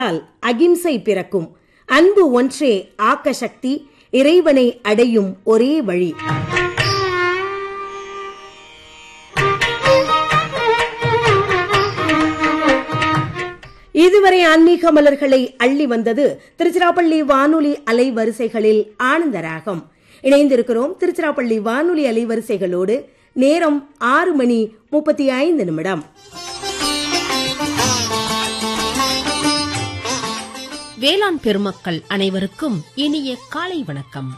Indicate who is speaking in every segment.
Speaker 1: இருந்தால் அகிம்சை பிறக்கும் அன்பு ஒன்றே ஆக்க சக்தி இறைவனை அடையும் ஒரே வழி இதுவரை ஆன்மீக மலர்களை அள்ளி வந்தது திருச்சிராப்பள்ளி வானொலி அலைவரிசைகளில் ஆனந்தராகம் இணைந்திருக்கிறோம் திருச்சிராப்பள்ளி வானொலி அலைவரிசைகளோடு நேரம் ஆறு மணி முப்பத்தி ஐந்து நிமிடம்
Speaker 2: வேளாண் பெருமக்கள் அனைவருக்கும் இனிய காலை வணக்கம்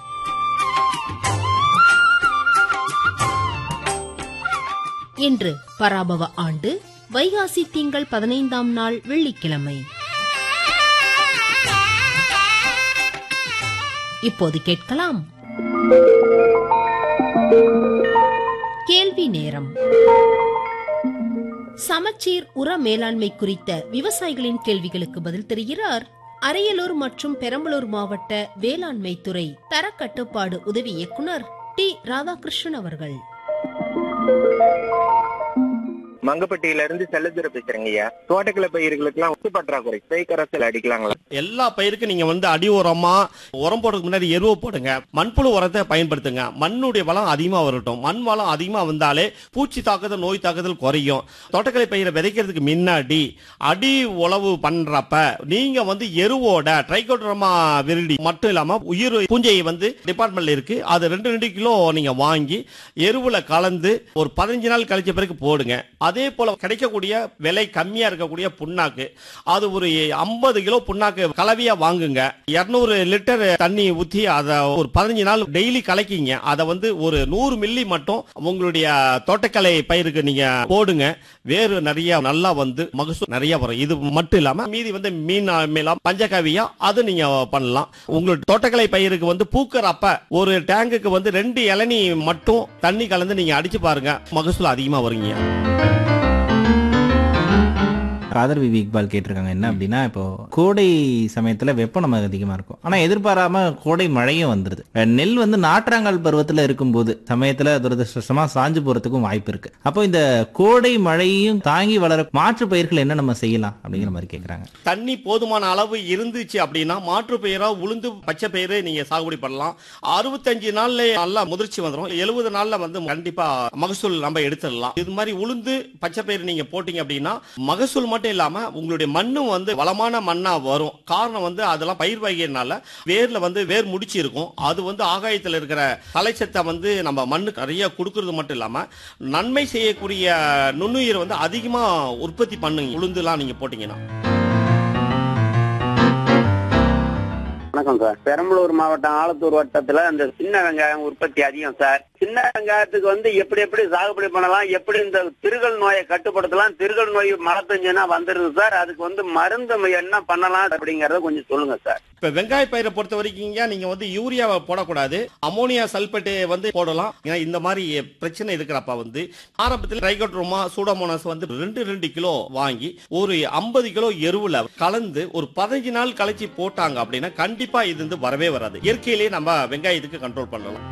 Speaker 2: இன்று பராபவ ஆண்டு வைகாசி திங்கள் பதினைந்தாம் நாள் வெள்ளிக்கிழமை இப்போது கேட்கலாம் கேள்வி நேரம் சமச்சீர் உர மேலாண்மை குறித்த விவசாயிகளின் கேள்விகளுக்கு பதில் தருகிறார் அரியலூர் மற்றும் பெரம்பலூர் மாவட்ட வேளாண்மை துறை தரக்கட்டுப்பாடு உதவி இயக்குனர் டி ராதாகிருஷ்ணன் அவர்கள்
Speaker 3: மங்கப்பட்டியில இருந்து செல்லதுரை பேசுறேங்க ஐயா தோட்டக்கலை பயிர்களுக்கு எல்லாம் உப்பு பற்றாக்குறை தேய்க்கரசல் அடிக்கலாங்களா
Speaker 4: எல்லா பயிருக்கும் நீங்க வந்து அடி உரமா உரம் போடுறதுக்கு முன்னாடி எருவை போடுங்க மண்புழு உரத்தை பயன்படுத்துங்க மண்ணுடைய வளம் அதிகமா வரட்டும் மண் வளம் அதிகமா வந்தாலே பூச்சி தாக்குதல் நோய் தாக்குதல் குறையும் தோட்டக்கலை பயிரை விதைக்கிறதுக்கு முன்னாடி அடி உழவு பண்றப்ப நீங்க வந்து எருவோட ட்ரைகோட்ரமா விருடி மட்டும் இல்லாம உயிர் பூஞ்சை வந்து டிபார்ட்மெண்ட்ல இருக்கு அது ரெண்டு ரெண்டு கிலோ நீங்க வாங்கி எருவுல கலந்து ஒரு பதினஞ்சு நாள் கழிச்ச பிறகு போடுங்க அதே போல கிடைக்கக்கூடிய விலை கம்மியா இருக்கக்கூடிய புண்ணாக்கு அது ஒரு ஐம்பது கிலோ புண்ணாக்கு கலவையா வாங்குங்க இருநூறு லிட்டர் தண்ணி ஊத்தி அதை ஒரு பதினஞ்சு நாள் டெய்லி கலக்கிங்க அதை வந்து ஒரு நூறு மில்லி மட்டும் உங்களுடைய தோட்டக்கலை பயிருக்கு நீங்க போடுங்க வேறு நிறைய நல்லா வந்து மகசூல் நிறைய வரும் இது மட்டும் இல்லாம மீதி வந்து மீன் மேலாம் பஞ்சகாவியா அது நீங்க பண்ணலாம் உங்களுடைய தோட்டக்கலை பயிருக்கு வந்து பூக்கறப்ப ஒரு டேங்குக்கு வந்து ரெண்டு இளநீ மட்டும் தண்ணி கலந்து நீங்க அடிச்சு பாருங்க மகசூல் அதிகமா வருங்க
Speaker 5: ராதர் விவி இக்பால் கேட்டிருக்காங்க என்ன அப்படின்னா இப்போ கோடை சமயத்துல வெப்பம் நமக்கு அதிகமா இருக்கும் ஆனா எதிர்பாராம கோடை மழையும் வந்துருது அஹ் நெல் வந்து நாற்றாங்கால் பருவத்துல இருக்கும்போது சமயத்துல துரதிருஷ்டமா சாஞ்சு போறதுக்கும் வாய்ப்பு இருக்கு அப்போ இந்த கோடை மழையும் தாங்கி வளர மாற்று பயிர்கள் என்ன நம்ம செய்யலாம் அப்படிங்கிற மாதிரி கேக்குறாங்க
Speaker 4: தண்ணி போதுமான அளவு இருந்துச்சு அப்படின்னா மாற்று பயிரா உளுந்து பச்சை பயிறு நீங்க சாகுபடி பண்ணலாம் அறுபத்தஞ்சு நாள்ல நல்லா முதிர்ச்சி வந்துடும் எழுபது நாள்ல வந்து கண்டிப்பா மகசூல் நம்ம எடுத்துடலாம் இது மாதிரி உளுந்து பச்சை பயிறு நீங்க போட்டீங்க அப்படின்னா மகசூல் மட்டும் இல்லாம உங்களுடைய மண்ணும் வந்து வளமான மண்ணா வரும் காரணம் வந்து அதெல்லாம் பயிர் வகையினால வேர்ல வந்து வேர் முடிச்சு இருக்கும் அது வந்து ஆகாயத்துல இருக்கிற தலைச்சத்தை வந்து நம்ம மண்ணுக்கு நிறைய கொடுக்கறது மட்டும் இல்லாம நன்மை செய்யக்கூடிய நுண்ணுயிர் வந்து அதிகமா உற்பத்தி பண்ணுங்க உளுந்துலாம் நீங்க போட்டீங்கன்னா
Speaker 3: வணக்கம் சார் பெரம்பலூர் மாவட்டம் ஆலத்தூர் வட்டத்துல அந்த சின்ன வெங்காயம் உற்பத்தி அதிகம் சார் சின்ன வெங்காயத்துக்கு வந்து எப்படி எப்படி சாகுபடி பண்ணலாம் எப்படி இந்த திருகல் நோயை கட்டுப்படுத்தலாம் திருகல் நோய் மழை பெஞ்சுன்னா வந்துருது சார் அதுக்கு வந்து மருந்து என்ன பண்ணலாம் அப்படிங்கறத கொஞ்சம் சொல்லுங்க சார்
Speaker 4: இப்ப வெங்காய பயிரை பொறுத்த வரைக்கும் நீங்க வந்து யூரியாவை போடக்கூடாது அமோனியா சல்பேட்டு வந்து போடலாம் ஏன்னா இந்த மாதிரி பிரச்சனை இருக்கிறப்ப வந்து ஆரம்பத்தில் ட்ரைகோட்ரோமா சூடோமோனாஸ் வந்து ரெண்டு ரெண்டு கிலோ வாங்கி ஒரு ஐம்பது கிலோ எருவுல கலந்து ஒரு பதினஞ்சு நாள் கழிச்சு போட்டாங்க அப்படின்னா கண்டிப்பா இது வந்து வரவே வராது இயற்கையிலேயே நம்ம வெங்காயத்துக்கு கண்ட்ரோல் பண்ணலாம்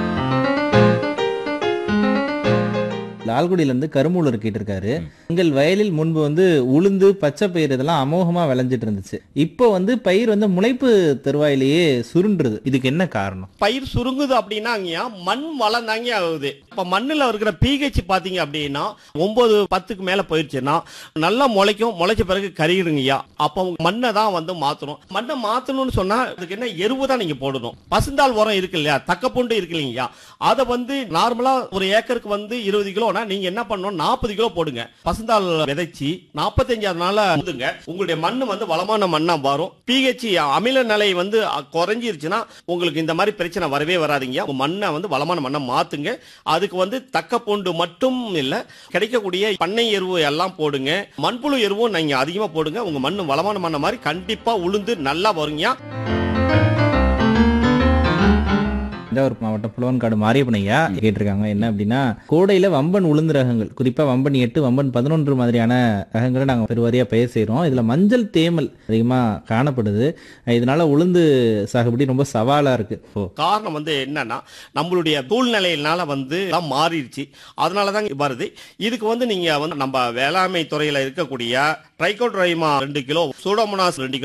Speaker 5: லால்குடியில இருந்து கருமூலர் கேட்டிருக்காரு உங்கள் வயலில் முன்பு வந்து உளுந்து பச்சை பயிர் இதெல்லாம் அமோகமா விளைஞ்சிட்டு இருந்துச்சு இப்போ வந்து பயிர் வந்து முளைப்பு தருவாயிலேயே சுருண்டுருது இதுக்கு என்ன காரணம்
Speaker 4: பயிர் சுருங்குது அப்படின்னா அங்கேயா மண் வளம் தாங்க ஆகுது இப்ப மண்ணுல இருக்கிற பிஹெச் பாத்தீங்க அப்படின்னா ஒன்பது பத்துக்கு மேல போயிருச்சுன்னா நல்லா முளைக்கும் முளைச்ச பிறகு கருகிடுங்கய்யா அப்ப உங்க மண்ணை தான் வந்து மாத்தணும் மண்ணை மாத்தணும்னு சொன்னா அதுக்கு என்ன எருவு தான் நீங்க போடணும் பசுந்தாள் உரம் இருக்கு இல்லையா தக்கப்பூண்டு இருக்கு இல்லைங்கய்யா அதை வந்து நார்மலா ஒரு ஏக்கருக்கு வந்து இருபது கிலோனா நீங்க என்ன பண்ணணும் நாற்பது கிலோ போடுங்க பசுந்தாள் விதைச்சி நாற்பத்தஞ்சாவது நாள முதுங்க உங்களுடைய மண்ணு வந்து வளமான மண்ணா வரும் பிஹெச் அமில நிலை வந்து குறைஞ்சிருச்சுன்னா உங்களுக்கு இந்த மாதிரி பிரச்சனை வரவே வராதுங்க உங்க மண்ணை வந்து வளமான மண்ணை மாத்துங்க அதுக்கு வந்து தக்க பூண்டு மட்டும் இல்ல கிடைக்கக்கூடிய பண்ணை எருவு எல்லாம் போடுங்க மண்புழு எருவும் நீங்க அதிகமா போடுங்க உங்க மண்ணு வளமான மண்ணை மாதிரி கண்டிப்பா உளுந்து நல்லா வருங்க
Speaker 5: இந்த தஞ்சாவூர் மாவட்டம் புலவன்காடு மாரியப்பன் ஐயா கேட்டிருக்காங்க என்ன அப்படின்னா கோடையில வம்பன் உளுந்து ரகங்கள் குறிப்பா வம்பன் எட்டு வம்பன் பதினொன்று மாதிரியான ரகங்களை நாங்க பெருவாரியா பயிர் செய்றோம் இதுல மஞ்சள் தேமல் அதிகமா காணப்படுது இதனால உளுந்து சாகுபடி ரொம்ப சவாலா இருக்கு இப்போ
Speaker 4: காரணம் வந்து என்னன்னா நம்மளுடைய சூழ்நிலையினால வந்து எல்லாம் மாறிடுச்சு அதனால தான் வருது இதுக்கு வந்து நீங்க வந்து நம்ம வேளாண்மை துறையில இருக்கக்கூடிய ட்ரைகோட்ரைமா ரெண்டு கிலோ சூடோமோனாஸ் ரெண்டு கிலோ